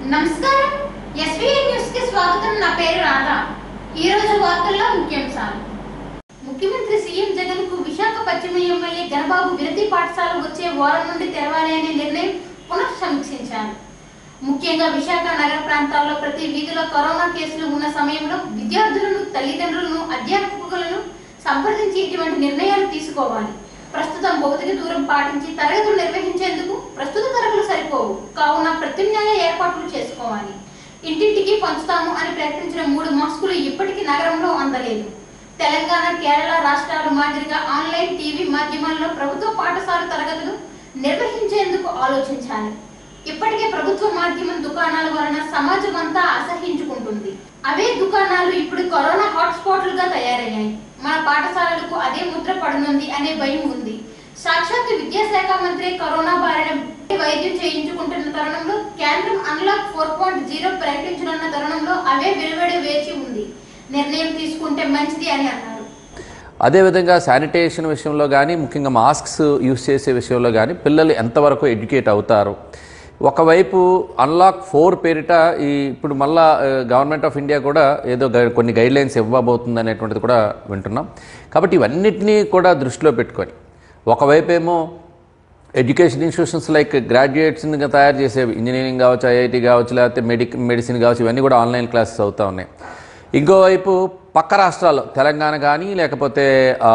నమస్కారం SVI news కి స్వాగతం నా పేరు రాధా ఈ రోజు వార్తల్లో ముఖ్యాంశాలు ముఖ్యమంత్రి సీఎం జగన్ కు విశాఖ పశ్చిమ ఎమ్మెల్యే గణబాబు విరతి పాఠశాల వచ్చే వారం నుండి తెరవాలి అనే నిర్ణయం పునః సమీక్షించారు ముఖ్యంగా విశాఖ నగర ప్రాంతాల్లో ప్రతి వీధిలో కరోనా కేసులు ఉన్న సమయంలో విద్యార్థులను తల్లిదండ్రులను అధ్యాపకులను సంప్రదించి ఇటువంటి నిర్ణయాలు తీసుకోవాలి ప్రస్తుతం భౌతిక దూరం పాటించి తరగతులు నిర్వహించేందుకు ప్రస్తుత తరగతులు సరిపోవు కావున ప్రత్యామ్నాయ ఏర్పాట్లు చేసుకోవాలి ఇంటింటికి పంచుతాము అని ప్రకటించిన మూడు మాస్కులు ఇప్పటికీ నగరంలో అందలేదు తెలంగాణ కేరళ రాష్ట్రాల మాదిరిగా ఆన్లైన్ టీవీ మాధ్యమాల్లో ప్రభుత్వ పాఠశాల తరగతులు నిర్వహించేందుకు ఆలోచించాలి ఇప్పటికే ప్రభుత్వ మాధ్యమం దుకాణాల వలన సమాజం అంతా అసహించుకుంటుంది అవే దుకాణాలు ఇప్పుడు కరోనా హాట్స్పాట్లుగా తయారయ్యాయి మన పాఠశాలలకు అదే ముద్ర పడనుంది అనే భయం ఉంది సాక్షాత్ విద్యాశాఖ మంత్రి కరోనా బారిన పడి వైద్యం చేయించుకుంటున్న తరుణంలో కేంద్రం అన్లాక్ ఫోర్ పాయింట్ జీరో ప్రకటించనున్న తరుణంలో అవే వెలువడి వేచి ఉంది నిర్ణయం తీసుకుంటే మంచిది అని అన్నారు అదేవిధంగా శానిటేషన్ విషయంలో కానీ ముఖ్యంగా మాస్క్స్ యూస్ చేసే విషయంలో కానీ పిల్లలు ఎంతవరకు ఎడ్యుకేట్ అవుతారు ఒకవైపు అన్లాక్ ఫోర్ పేరిట ఈ ఇప్పుడు మళ్ళా గవర్నమెంట్ ఆఫ్ ఇండియా కూడా ఏదో గై- కొన్ని గైడ్ లైన్స్ ఇవ్వబోతుంది అనేటువంటిది కూడా వింటున్నాం కాబట్టి ఇవన్నిటినీ కూడా దృష్టిలో పెట్టుకొని ఒకవైపు ఏమో ఎడ్యుకేషన్ ఇన్స్టిట్యూషన్స్ లైక్ గ్రాడ్యుయేట్స్ని తయారు చేసేవి ఇంజనీరింగ్ కావచ్చు ఐఐటి కావచ్చు లేకపోతే మెడిక్ మెడిసిన్ కావచ్చు ఇవన్నీ కూడా ఆన్లైన్ క్లాసెస్ అవుతూ ఉన్నాయి ఇంకోవైపు పక్క రాష్ట్రాల్లో తెలంగాణ కానీ లేకపోతే ఆ,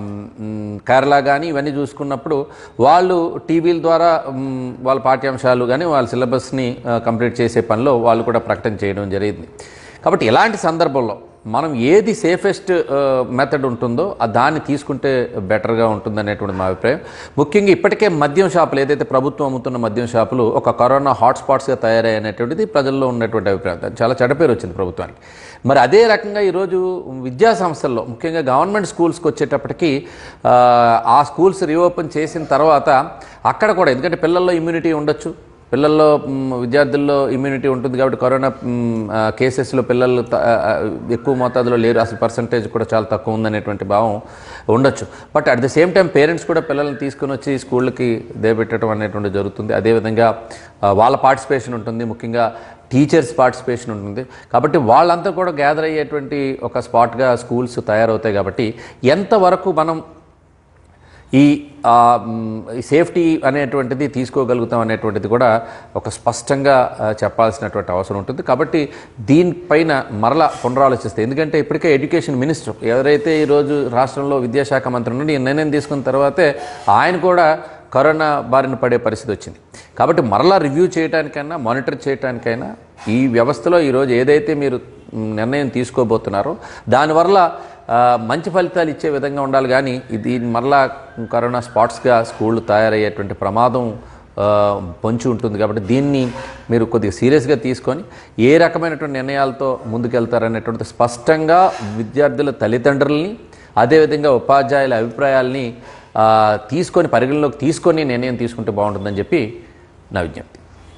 మ్, కేరళ కానీ ఇవన్నీ చూసుకున్నప్పుడు వాళ్ళు టీవీల ద్వారా మ్, వాళ్ళ పాఠ్యాంశాలు కానీ వాళ్ళ సిలబస్ని ఆ, కంప్లీట్ చేసే పనిలో వాళ్ళు కూడా ప్రకటన చేయడం జరిగింది కాబట్టి ఇలాంటి సందర్భంలో మనం ఏది సేఫెస్ట్ మెథడ్ ఉంటుందో ఆ దాన్ని తీసుకుంటే బెటర్గా ఉంటుంది అనేటువంటి మా అభిప్రాయం ముఖ్యంగా ఇప్పటికే మద్యం షాపులు ఏదైతే ప్రభుత్వం అమ్ముతున్న మద్యం షాపులు ఒక కరోనా హాట్స్పాట్స్గా తయారయ్యనేటువంటిది ప్రజల్లో ఉన్నటువంటి అభిప్రాయం దానికి చాలా చెడ్డ పేరు వచ్చింది ప్రభుత్వానికి మరి అదే రకంగా ఈరోజు విద్యా సంస్థల్లో ముఖ్యంగా గవర్నమెంట్ స్కూల్స్కి వచ్చేటప్పటికి ఆ, ఆ స్కూల్స్ రీఓపెన్ చేసిన తర్వాత అక్కడ కూడా ఎందుకంటే పిల్లల్లో ఇమ్యూనిటీ ఉండొచ్చు పిల్లల్లో మ్, విద్యార్థుల్లో ఇమ్యూనిటీ ఉంటుంది కాబట్టి కరోనా మ్, ఆ, కేసెస్లో పిల్లలు త- ఆ, ఆ, ఎక్కువ మోతాదులో లేరు అసలు పర్సంటేజ్ కూడా చాలా తక్కువ ఉందనేటువంటి భావం ఉండొచ్చు but at the same time parents కూడా పిల్లల్ని తీసుకుని వచ్చి స్కూళ్ళకి దేబెట్టడం అనేటువంటి జరుగుతుంది అదేవిధంగా ఆ, వాళ్ళ పార్టిసిపేషన్ ఉంటుంది ముఖ్యంగా టీచర్స్ పార్టిసిపేషన్ ఉంటుంది కాబట్టి వాళ్ళంతా కూడా గ్యాదర్ అయ్యేటువంటి ఒక స్పాట్గా స్కూల్స్ తయారవుతాయి కాబట్టి ఎంతవరకు మనం ఈ ఆ, మ్, ఈ సేఫ్టీ అనేటువంటిది తీసుకోగలుగుతాం అనేటువంటిది కూడా ఒక స్పష్టంగా ఆ, చెప్పాల్సినటువంటి అవసరం ఉంటుంది కాబట్టి దీనిపైన మరలా పునరాలోచిస్తే ఎందుకంటే ఇప్పటికే ఎడ్యుకేషన్ మినిస్టర్ ఎవరైతే ఈరోజు రాష్ట్రంలో విద్యాశాఖ మంత్రి నుండి ఈ నిర్ణయం తీసుకున్న తర్వాతే ఆయన కూడా కరోనా బారిన పడే పరిస్థితి వచ్చింది కాబట్టి మరలా రివ్యూ చేయడానికైనా మానిటర్ చేయడానికైనా ఈ వ్యవస్థలో ఈరోజు ఏదైతే మీరు మ్, నిర్ణయం తీసుకోబోతున్నారో దానివల్ల ఆ, మంచి ఫలితాలు ఇచ్చే విధంగా ఉండాలి కానీ ఇది మరలా కరోనా స్పాట్స్గా స్కూళ్ళు తయారయ్యేటువంటి ప్రమాదం ఆ, పొంచి ఉంటుంది కాబట్టి దీన్ని మీరు కొద్దిగా సీరియస్గా తీసుకొని ఏ రకమైనటువంటి నిర్ణయాలతో ముందుకెళ్తారనేటువంటి స్పష్టంగా విద్యార్థుల తల్లిదండ్రులని అదేవిధంగా ఉపాధ్యాయుల అభిప్రాయాల్ని ఆ, తీసుకొని పరిగణలోకి తీసుకొని నిర్ణయం తీసుకుంటే బాగుంటుందని చెప్పి నా విజ్ఞప్తి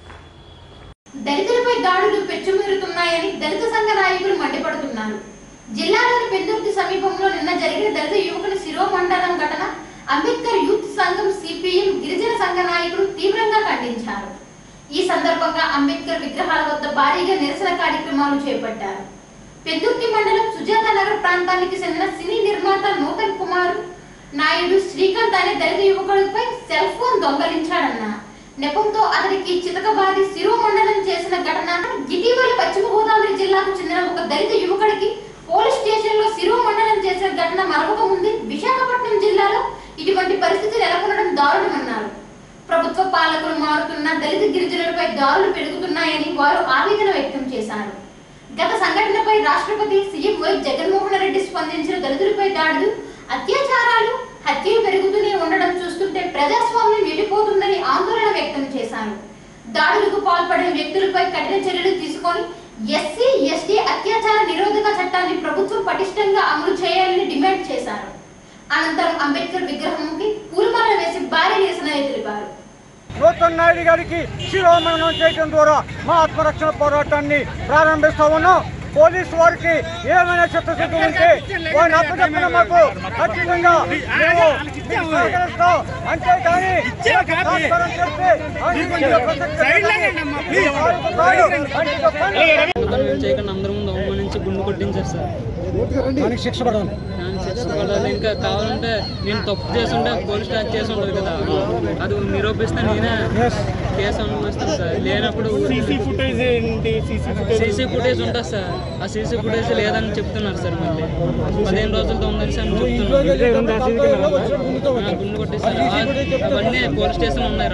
దళితులపై దాడులు పెచ్చుమీరుతున్నాయని దళిత సంఘ నాయకులు మండిపడుతున్నారు జిల్లాలోని పెందుర్తి సమీపంలో నిన్న జరిగిన దళిత యువకుని శిరోమండలం ఘటన అంబేద్కర్ యూత్ సంఘం సిపిఎం గిరిజన సంఘ నాయకులు తీవ్రంగా ఖండించారు ఈ సందర్భంగా అంబేద్కర్ విగ్రహాల వద్ద భారీగా నిరసన కార్యక్రమాలు చేపట్టారు పెందుర్తి మండలం సుజాత నగర్ ప్రాంతానికి చెందిన సినీ నిర్మాత నూతన్ కుమార్ నాయుడు శ్రీకాంత్ అనే దళిత యువకుడిపై సెల్ ఫోన్ దొంగలించాడన్న నెపంతో అతనికి చితకబాది శిరోమండనం చేసిన ఘటన ఇటీవల పశ్చిమ గోదావరి జిల్లాకు చెందిన ఒక దళిత యువకుడికి పోలీస్ స్టేషన్ లో శిరోమండనం చేసిన ఘటన మరొక ముందు విశాఖపట్నం జిల్లాలో ఇటువంటి పరిస్థితి నెలకొనడం దారుణమన్నారు ప్రభుత్వ పాలకులు మారుతున్న దళిత గిరిజనులపై దాడులు పెరుగుతున్నాయని వారు ఆవేదన వ్యక్తం చేశారు గత సంఘటనపై రాష్ట్రపతి సీఎం వై జగన్మోహన్ రెడ్డి స్పందించిన దళితులపై దాడులు అత్యాచారాలు హత్యలు పెరుగుతూనే ఉండడం చూస్తుంటే ప్రజాస్వామ్యం వెళ్ళిపోతుందని ఆందోళన వ్యక్తం చేశారు దాడులకు పాల్పడిన వ్యక్తులపై కఠిన చర్యలు తీసుకొని ఎస్సీ ఎస్టీ అత్యాచార నిరోధక చట్టాన్ని ప్రభుత్వం పటిష్టంగా అమలు చేయాలని డిమాండ్ చేశారు అనంతరం అంబేద్కర్ విగ్రహంకి పూలమాల వేసి భారీ నిరసన తెలిపారు నూతన్ నాయుడు గారికి శిరోమణం చేయడం ద్వారా మా ఆత్మరక్షణ పోరాటాన్ని ప్రారంభిస్తా ఉన్నాం పోలీసు వారికి ఏమైనా చిత్తశుద్ధి ఉంటే వారిని అప్పచెప్పిన మాకు ఖచ్చితంగా మేము మీకు సహకరిస్తాం అంతేకాని తాత్పర్యం చేస్తే అంగీకరించే ప్రసక్తి లేదు. ఇది వారికి కాదు, అంకిత పని. అతను చేయకుండా అందరి ముందు అవమానించి గుండు కొట్టించారు సార్ దానికి శిక్ష పడాలి దాని శిక్ష పడాలి ఇంకా కావాలంటే నేను తప్పు చేసుంటే పోలీస్ స్టార్ట్ చేసి ఉండదు కదా అది నిరూపిస్తే నేనే కేసు అనుభవిస్తాను సార్ లేనప్పుడు సీసీ ఫుటేజ్ ఏంటి సీసీ ఫుటేజ్ సీసీ ఫుటేజ్ ఉంటుంది సార్ ఆ సీసీ ఫుటేజ్ లేదని చెప్తున్నారు సార్ మళ్ళీ పదిహేను రోజులతో ఉందని సార్ చెప్తున్నారు ఆ, గుండు కొట్టేశారు ఆ, అవన్నీ పోలీస్ స్టేషన్ ఉన్నాయి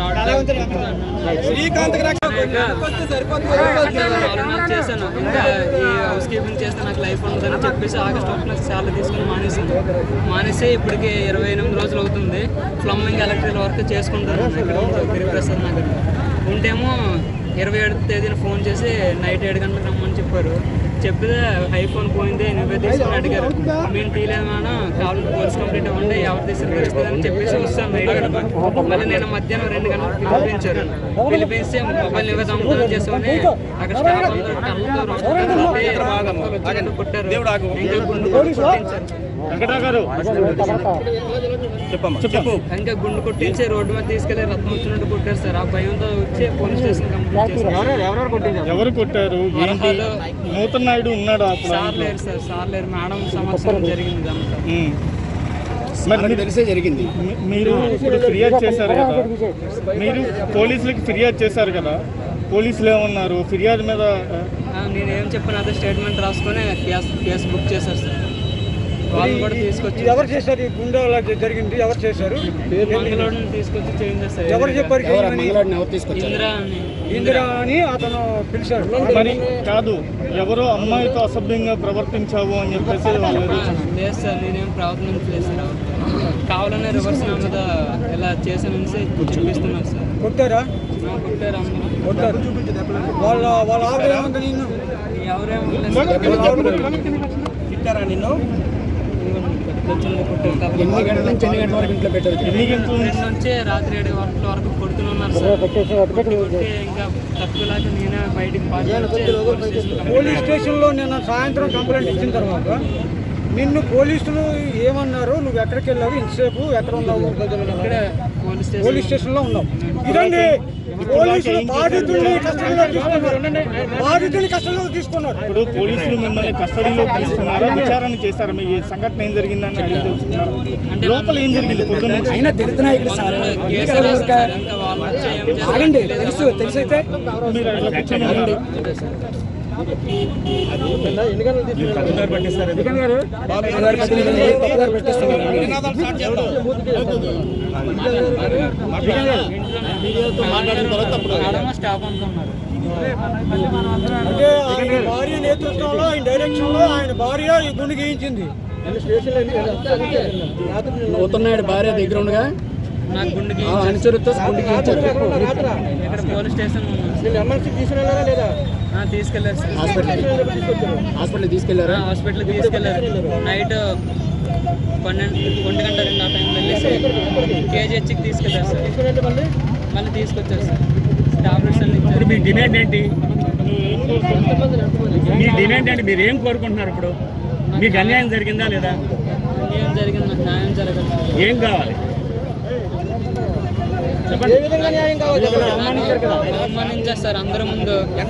రావడం చేశాను ఇంకా ఈ హౌస్ కీపింగ్ చేస్తే నాకు లైఫ్ ఉంటుందని చెప్పేసి ఆగస్ట్ ఒకటి శాలరీ తీసుకుని మానేసాను మానేసి ఇప్పటికి ఇరవై ఎనిమిది రోజులు అవుతుంది ప్లంబింగ్ ఎలక్ట్రికల్ వర్క్ చేసుకుంటాను ఇక్కడ ఉంటాను గిరిప్రసాద్ నగర్ ఉంటేమో ఇరవై ఏడు తేదీన ఫోన్ చేసి నైట్ ఏడు గంటలకు రమ్మని చెప్పారు చెప్తే ఐఫోన్ పోయింది నువ్వే తీసుకుని అడిగారు మేము తీయలేదు మేడం కావాలంటే పోలీస్ కంప్లైంట్ ఇవ్వండి ఎవరు తీసుకుని తెలుస్తుందని చెప్పేసి వస్తాను నైట్ గంటలకు మళ్ళీ నేను మధ్యాహ్నం రెండు గంటలకు పిలిపించారు పిలిపిస్తే మొబైల్ నువ్వే దొంగతనం చేసామని అక్కడ స్టాఫ్ అందరూ కళ్ళతో రొట్టెలు కొట్టి కొట్టారు ఇంకా గుండు కొట్టించారు వెంకటా గారు చెప్పమ్మా చెప్పు ఇంకా గుండు కొట్టించి రోడ్డు మీద తీసుకెళ్లి రత్నం వచ్చినట్టు కొట్టారు సార్ ఆ భయంతో వచ్చి పోలీస్ స్టేషన్ కంప్లైంట్ చేశారు ఎవరు కొట్టారు ఏంటి వరహాలు నూతన్ నాయుడు ఉన్నాడు అప్పుడు సార్ లేరు సార్ సార్ లేరు మేడం సంవత్సరం జరిగింది ఇదంతా ఉమ్. మరి మీరు- తెలిసే జరిగింది మీ- మీరు ఇప్పుడు ఫిర్యాదు చేశారు కదా మీరు పోలీసులకి ఫిర్యాదు చేశారు కదా పోలీసులు ఏమన్నారు ఫిర్యాదు మీద ఆ, నేనేం చెప్పిన అదే స్టేట్మెంట్ రాసుకొని కేసు కేసు బుక్ చేశారు సార్ వాళ్ళని కూడా తీసుకొచ్చి ఎవరు చేశారు ఈ గుండె జరిగింది ఎవరు చేశారు మంగళవాడిని తీసుకొచ్చి చేంజ్ చేస్తారు ఎవరు చెప్పారు ఎవరు మంగళవాడిని ఎవరు తీసుకొచ్చారు ఇందిరా అని ఇందిరా అని అతను పిలిచాడు మరి కాదు ఎవరో అమ్మాయితో అసభ్యంగా ప్రవర్తించావు అని చెప్పేసి వాళ్ళు ఏదో లేదు సార్ నేనేం ప్రవర్తన సార్ కావాలనే రివర్స్ నా మీద ఇలా చేశానని చూపిస్తున్నారు సార్ కొట్టారా ఆ, కొట్టారు అందరూ కొట్టారు వాళ్ళ వాళ్ళ ఆవిడ ఏమంది నిన్ను ఎవరేమో తిట్టారా నిన్ను ఎన్ని గంటల నుంచి ఎన్ని గంటల వరకు ఇంట్లో పెట్టారు ఎన్ని గంటల రెండు నుంచి రాత్రి ఏడు గంటల వరకు కొడుతూనే ఉన్నారు సార్ కొట్టి కొట్టి ఇంకా తక్కువలాగా నేనే బయటికి పాస్ వచ్చి పోలీస్ స్టేషన్ కంప్లైంట్ పోలీస్ స్టేషన్లో నిన్న సాయంత్రం కంప్లైంట్ ఇచ్చిన తర్వాత నిన్ను పోలీసులు ఏమన్నారు నువ్వు ఎక్కడికి వెళ్ళావు ఇంతసేపు ఎక్కడ ఉన్నావు ఇక్కడే పోలీస్ స్టేషన్ పోలీస్ స్టేషన్ లో ఉన్నావు ఇదండి పోలీసులు బాధితుల్ని కస్టడీలో తీసుకున్నారు బాధితుల్ని కస్టడీలో తీసుకున్నారు ఇప్పుడు పోలీసులు మిమ్మల్ని కస్టడీలో తీసుకున్నారా విచారణ చేశారు మీ ఈ సంఘటన ఏం జరిగిందని అడిగి తెలుసుకున్నారు లోపల ఏం జరిగింది పొద్దున్న అయినా దళిత నాయకులు సార్ కేసు రాశారు సార్. ఇంకా వాళ్ళు వచ్చి ఏం చేస్తారో ఆగండి తెలియదు. తెలుసు తెలిసైతే మీరు అట్లా కూర్చొని ఉన్నారు. మేడం స్టాఫ్ అనుకున్నారు అంటే ఆయన భార్య నేతృత్వంలో ఆయన డైరెక్షన్ లో ఆయన భార్య ఈ గుండు గీయించింది నూతన్నాయుడు భార్య దగ్గర ఉండగా నాకు గుండెకి ఆ అనుచరుతో గుండెకి ఇచ్చారు ఇక్కడ పోలీస్ స్టేషన్ ఎమ్మెల్సీ తీసుకురారా లేదా ఆ, తీసుకెళ్లారు సార్ హాస్పిటల్ హాస్పిటల్ తీసుకెళ్లారా హాస్పిటల్కి తీసుకెళ్లారు నైట్ పన్నెండు ఒంటి గంట రెండు ఆ టైంలో వెళ్ళేసి కేజీహెచ్కి తీసుకెళ్లారు సార్ మళ్ళీ తీసుకొచ్చారు సార్ టాబ్లెట్స్ అన్ని ఇచ్చారు మీ డిమాండ్ ఏంటి మీ డిమాండ్ ఏంటి మీరు ఏం కోరుకుంటున్నారు ఇప్పుడు మీకు అన్యాయం జరిగిందా లేదా ఏం జరిగింది నాకు న్యాయం జరగదు సార్. ఏం కావాలి ఏ విధంగా న్యాయం కావాలి అవమానించారు సార్ అందరి ముందు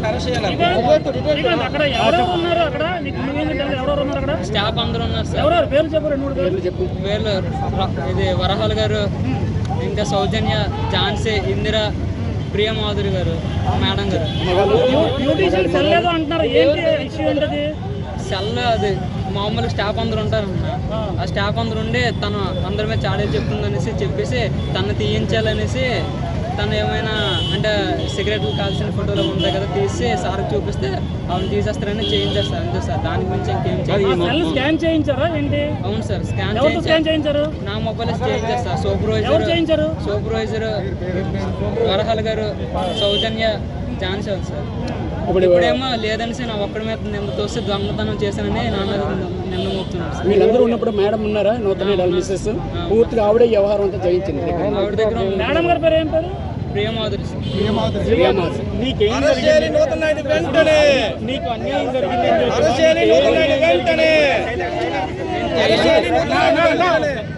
అక్కడ ఎవరో ఉన్నారు అక్కడ నీకు నువ్వేం తెలియదు, ఎవరెవరు ఉన్నారు అక్కడ స్టాఫ్ అందరూ ఉన్నారు సార్ ఎవరెవరు పేర్లు చెప్పు రెండు మూడు పేర్లు చెప్పు వీళ్ళు ర- ఇది వరహాల్ గారు ఇంకా సౌజన్య ఝాన్సీ ఇందిర ప్రియ మాధురి గారు మేడం గారు న్యూట్రిషన్ సెల్లేదు అంటున్నారు ఏంటి ఇష్యూ ఏంటది సెల్ అది మామూలు స్టాఫ్ అందరూ ఉంటారు ఆ స్టాఫ్ అందరూ ఉండి తను అందరి మీద చాడీలు చెప్తుందనేసి చెప్పేసి తను తీయించాలనేసి తను ఏమైనా అంటే సిగరెట్లు కాల్సిన ఫోటోలు ఉంటాయి కదా తీసి సార్కి చూపిస్తే అవును తీసేస్తారని చేయించారు సార్ అంతే సార్ దాని గురించి ఇంకేం చేయలేదు. సెల్ స్కాన్ చేయించారా ఏంటి అవును సార్ స్కాన్ ఎవరితో స్కాన్ చేయించారు చేయించారు నా మొబైల్ చేయించారు సార్ ఎవరు సూపర్వైజర్ చేయించారు సూపర్వైజర్ వరహాల్ గారు సౌజన్య ఝాన్సీ సార్ ఇప్పుడు ఇప్పుడేమో లేదనేసి నా ఒక్కడి మీద నిన్న తోసి దొంగతనం చేశానని నా మీద నిన్న మోపుతున్నారు సార్ వీళ్ళందరూ ఉన్నప్పుడు మేడం ఉన్నారా నూతన మిస్సెస్ పూర్తిగా ఆవిడే వ్యవహారం అంతా చేయించింది ఆవిడ దగ్గర మేడం గారి పేరు ఏం పేరు ప్రియమాధురి ప్రియమాధురి. నీకేం జరిగింది వెంటనే నీకు అన్యాయం జరిగింది వెంటనే